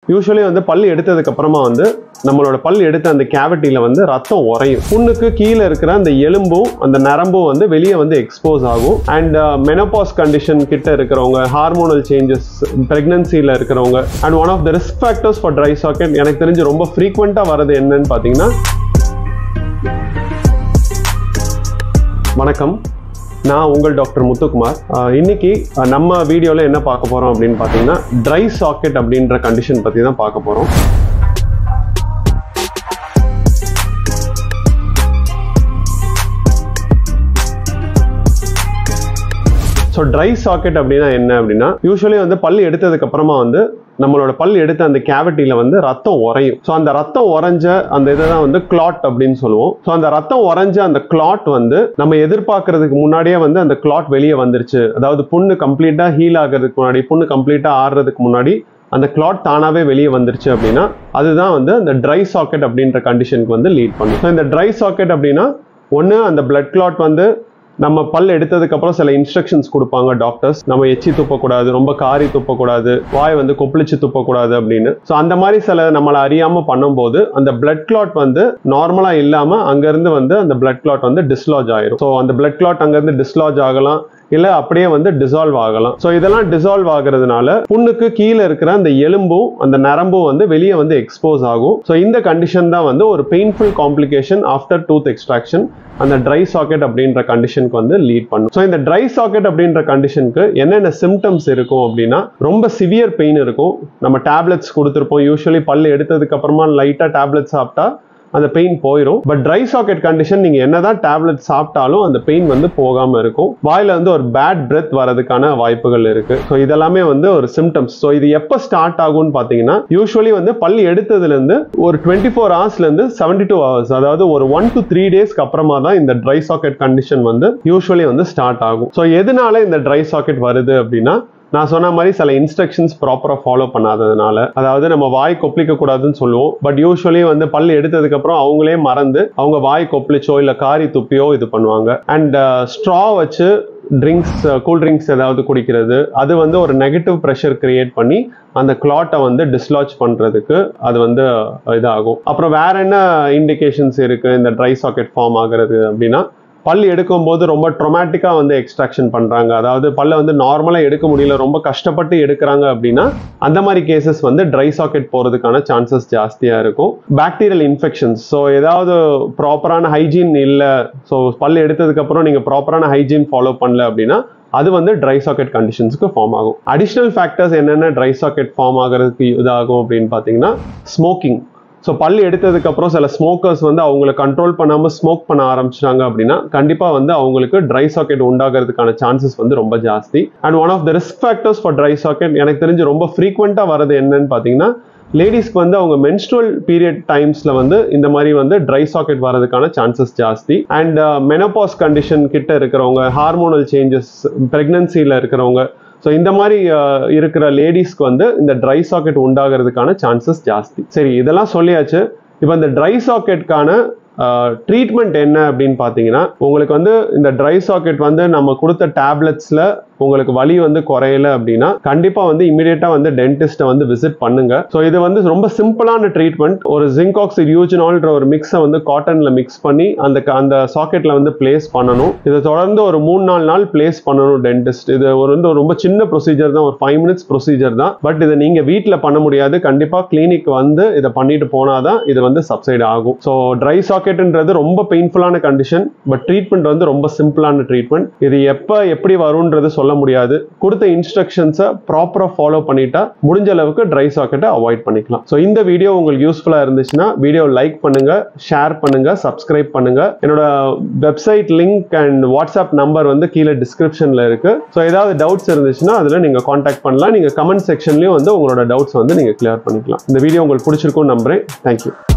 usually வந்து பல் எடுத்ததுக்கு அப்புறமா வந்து நம்மளோட பல் எடுத்த அந்த கேவிட்டியில் வந்து ரத்தம் உறையும் புண்ணுக்கு கீழே இருக்கிற அந்த எலும்பும் அந்த நரம்பும் வந்து வெளியே வந்து எக்ஸ்போஸ் ஆகும் அண்ட் மெனோபாஸ் கண்டிஷன் கிட்ட இருக்கிறவங்க ஹார்மோனல் சேஞ்சஸ் பிரெக்னன்சியில் இருக்கிறவங்க and one of the risk factors for dry socket எனக்கு தெரிஞ்சு ரொம்ப ஃப்ரீக்வெண்ட்டாக வரது என்னன்னு பார்த்தீங்கன்னா வணக்கம் நான் உங்கள் டாக்டர் முத்துக்குமார் அஹ் இன்னைக்கு அஹ் நம்ம வீடியோவில் என்ன பார்க்க போகிறோம் அப்படின்னு பார்த்தீங்கன்னா ட்ரை சாக்கெட் அப்படின்ற கண்டிஷன் பற்றி தான் பார்க்க போகிறோம் ஸோ ட்ரை சாக்கெட் அப்படின்னா என்ன அப்படின்னா யூஸ்வலி வந்து பல் எடுத்ததுக்கு அப்புறமா வந்து நம்மளோட பல் எடுத்த அந்த கேவிட்டியில் வந்து ரத்தம் உறையும் ஸோ அந்த ரத்தம் உறைஞ்ச அந்த இதை தான் வந்து கிளாட் அப்படின்னு சொல்லுவோம் ஸோ அந்த ரத்தம் உறைஞ்ச அந்த கிளாட் வந்து நம்ம எதிர்பார்க்கறதுக்கு முன்னாடியே வந்து அந்த கிளாட் வெளியே வந்துருச்சு அதாவது புண்ணு கம்ப்ளீட்டாக ஹீல் ஆகிறதுக்கு முன்னாடி புண்ணு கம்ப்ளீட்டாக ஆறுறதுக்கு முன்னாடி அந்த கிளாட் தானாகவே வெளியே வந்துருச்சு அப்படின்னா அதுதான் வந்து அந்த ட்ரை சாக்கெட் அப்படின்ற கண்டிஷனுக்கு வந்து லீட் பண்ணும் ஸோ இந்த ட்ரை சாக்கெட் அப்படின்னா ஒன்று அந்த பிளட் கிளாட் வந்து நம்ம பல் எடுத்ததுக்கு அப்புறம் சில இன்ஸ்ட்ரக்ஷன்ஸ் கொடுப்பாங்க டாக்டர்ஸ் நம்ம எச்சி துப்பக்கூடாது ரொம்ப காரி துப்பக்கூடாது வாய் வந்து கொப்பளிச்சு துப்பக்கூடாது அப்படின்னு ஸோ அந்த மாதிரி சில நம்மளை அறியாம பண்ணும்போது அந்த பிளட் கிளாட் வந்து நார்மலா இல்லாம அங்கிருந்து வந்து அந்த பிளட் கிளாட் வந்து டிஸ்லாஜ் ஆயிரும் ஸோ அந்த பிளட் கிளாட் அங்கிருந்து டிஸ்லாஜ் ஆகலாம் இல்ல அப்படியே வந்து டிசால்வ் ஆகலாம் ஸோ இதெல்லாம் டிசால்வ் ஆகுறதுனால புண்ணுக்கு கீழே இருக்கிற அந்த எலும்பும் அந்த நரம்பும் வந்து வெளியே வந்து எக்ஸ்போஸ் ஆகும் ஸோ இந்த கண்டிஷன் தான் வந்து ஒரு painful complication after tooth extraction அந்த ட்ரை சாக்கெட் அப்படின்ற கண்டிஷனுக்கு வந்து லீட் பண்ணும் ஸோ இந்த ட்ரை சாக்கெட் அப்படின்ற கண்டிஷனுக்கு என்னென்ன சிம்டம்ஸ் இருக்கும் அப்படின்னா ரொம்ப சிவியர் பெயின் இருக்கும் நம்ம டேப்லெட்ஸ் கொடுத்துருப்போம் யூஸ்வலி பல் எடுத்ததுக்கு அப்புறமா லைட்டாக டேப்லெட் சாப்பிட்டா அந்த பெயின் போயிடும் பட் ட்ரை சாக்கெட் கண்டிஷன் நீங்க என்னதான் டேப்லெட் சாப்பிட்டாலும் அந்த பெயின் வந்து போகாம இருக்கும் வாயில வந்து ஒரு பேட் பிரெத் வரதுக்கான வாய்ப்புகள் இருக்கு ஸோ இதெல்லாமே வந்து ஒரு சிம்டம்ஸ் ஸோ இது எப்போ ஸ்டார்ட் ஆகும்னு பார்த்தீங்கன்னா யூஸ்வலி வந்து பல் எடுத்ததுல இருந்து ஒரு டுவெண்ட்டி ஃபோர் ஹவர்ஸ்ல இருந்து செவன்டி டூ ஹவர்ஸ் அதாவது ஒரு ஒன் டு த்ரீ டேஸ்க்கு அப்புறமா தான் இந்த ட்ரை சாக்கெட் கண்டிஷன் வந்து யூஸ்வலி வந்து ஸ்டார்ட் ஆகும் ஸோ எதனால இந்த ட்ரை சாக்கெட் வருது அப்படின்னா நான் சொன்ன மாதிரி சில இன்ஸ்ட்ரக்ஷன்ஸ் ப்ராப்பராக ஃபாலோ பண்ணாததுனால அதாவது நம்ம வாய் கொப்பளிக்க கூடாதுன்னு சொல்லுவோம் பட் யூஸ்வலி வந்து பல் எடுத்ததுக்கு அப்புறம் அவங்களே மறந்து அவங்க வாய் கொப்பளிச்சோ இல்லை காரி துப்பியோ இது பண்ணுவாங்க அண்ட் ஸ்ட்ரா வச்சு ட்ரிங்க்ஸ் கூல் ட்ரிங்க்ஸ் ஏதாவது குடிக்கிறது அது வந்து ஒரு நெகட்டிவ் ப்ரெஷர் கிரியேட் பண்ணி அந்த கிளாட்டை வந்து டிஸ்லாஜ் பண்ணுறதுக்கு அது வந்து இதாகும் அப்புறம் வேற என்ன இண்டிகேஷன்ஸ் இருக்கு இந்த ட்ரை சாக்கெட் ஃபார்ம் ஆகுறது அப்படின்னா பல் எடுக்கும்போது ரொம்ப ட்ரொமேட்டிக்காக வந்து எக்ஸ்ட்ராக்ஷன் பண்ணுறாங்க அதாவது பல்ல வந்து நார்மலாக எடுக்க முடியல ரொம்ப கஷ்டப்பட்டு எடுக்கிறாங்க அப்படின்னா அந்த மாதிரி கேசஸ் வந்து ட்ரை சாக்கெட் போகிறதுக்கான சான்சஸ் ஜாஸ்தியாக இருக்கும் பாக்டீரியல் இன்ஃபெக்ஷன்ஸ் ஸோ ஏதாவது ப்ராப்பரான ஹைஜீன் இல்லை ஸோ பல் எடுத்ததுக்கப்புறம் நீங்கள் ப்ராப்பரான ஹைஜீன் ஃபாலோ பண்ணல அப்படின்னா அது வந்து ட்ரை சாக்கெட் கண்டிஷன்ஸ்க்கு ஃபார்ம் ஆகும் அடிஷ்னல் ஃபேக்டர்ஸ் என்னென்ன ட்ரை சாக்கெட் ஃபார்ம் ஆகிறதுக்கு இதாகும் அப்படின்னு பார்த்தீங்கன்னா ஸ்மோக்கிங் ஸோ பல் எடுத்ததுக்கு அப்புறம் சில ஸ்மோக்கர்ஸ் வந்து அவங்களை கண்ட்ரோல் பண்ணாமல் ஸ்மோக் பண்ண ஆரம்பிச்சிட்டாங்க அப்படின்னா கண்டிப்பாக வந்து அவங்களுக்கு ட்ரை சாக்கெட் உண்டாகிறதுக்கான சான்சஸ் வந்து ரொம்ப ஜாஸ்தி and one of the risk factors for dry socket எனக்கு தெரிஞ்சு ரொம்ப ஃப்ரீக்வெண்ட்டாக வரது என்னன்னு பார்த்தீங்கன்னா லேடிஸ்க்கு வந்து அவங்க மென்ஸ்ட்ரல் பீரியட் டைம்ஸ்ல வந்து இந்த மாதிரி வந்து ட்ரை சாக்கெட் வரதுக்கான சான்சஸ் ஜாஸ்தி அண்ட் மெனோபாஸ் கண்டிஷன் கிட்ட இருக்கிறவங்க ஹார்மோனல் சேஞ்சஸ் பிரெக்னன்சியில் இருக்கிறவங்க ஸோ இந்த மாதிரி இருக்கிற லேடிஸ்க்கு வந்து இந்த ட்ரை சாக்கெட் உண்டாகிறதுக்கான சான்சஸ் ஜாஸ்தி சரி இதெல்லாம் சொல்லியாச்சு இப்போ இந்த ட்ரை சாக்கெட்கான ட்ரீட்மெண்ட் என்ன அப்படின்னு பார்த்தீங்கன்னா உங்களுக்கு வந்து இந்த ட்ரை சாக்கெட் வந்து நம்ம கொடுத்த டேப்லெட்ஸில் உங்களுக்கு வலி வந்து குறையல அப்படின்னா கண்டிப்பாக வந்து இமீடியட்டாக வந்து டென்டிஸ்ட்டை வந்து விசிட் பண்ணுங்க ஸோ இது வந்து ரொம்ப சிம்பிளான ட்ரீட்மெண்ட் ஒரு ஜிங்காக்சிட் யூஜினால்ன்ற ஒரு மிக்ஸை வந்து காட்டனில் மிக்ஸ் பண்ணி அந்த அந்த சாக்கெட்டில் வந்து பிளேஸ் பண்ணணும் இதை தொடர்ந்து ஒரு மூணு நாலு நாள் பிளேஸ் பண்ணணும் டென்டிஸ்ட் இது ஒரு வந்து ரொம்ப சின்ன ப்ரொசீஜர் தான் ஒரு ஃபைவ் மினிட்ஸ் ப்ரொசீஜர் தான் பட் இதை நீங்கள் வீட்டில் பண்ண முடியாது கண்டிப்பாக கிளினிக் வந்து இதை பண்ணிட்டு போனால் தான் இது வந்து சப்சைட் ஆகும் ஸோ ட்ரை சாக்கெட்ன்றது ரொம்ப பெயின்ஃபுல்லான கண்டிஷன் பட் ட்ரீட்மெண்ட் வந்து ரொம்ப சிம்பிளான ட்ரீட்மெண்ட் இது எப்போ எப்படி வரும்ன்றது சொல்ல முடியாது கொடுத்த இன்ஸ்ட்ரக்ஷன்ஸை ப்ராப்பராக ஃபாலோ பண்ணிட்டா முடிஞ்ச அளவுக்கு ட்ரை சாக்கெட்டை அவாய்ட் பண்ணிக்கலாம் ஸோ இந்த வீடியோ உங்களுக்கு யூஸ்ஃபுல்லாக இருந்துச்சுன்னா வீடியோ லைக் பண்ணுங்க ஷேர் பண்ணுங்க சப்ஸ்கிரைப் பண்ணுங்க என்னோட website link and WhatsApp number வந்து கீழே டிஸ்கிரிப்ஷனில் இருக்கு ஸோ ஏதாவது டவுட்ஸ் இருந்துச்சுன்னா அதில் நீங்கள் காண்டாக்ட் பண்ணலாம் நீங்கள் கமெண்ட் செக்ஷன்லையும் வந்து உங்களோட டவுட்ஸ் வந்து நீங்கள் கிளியர் பண்ணிக்கலாம் இந்த வீடியோ உங்களுக்கு பிடிச்சிருக்கும்னு நம்புறேன் தேங்க்யூ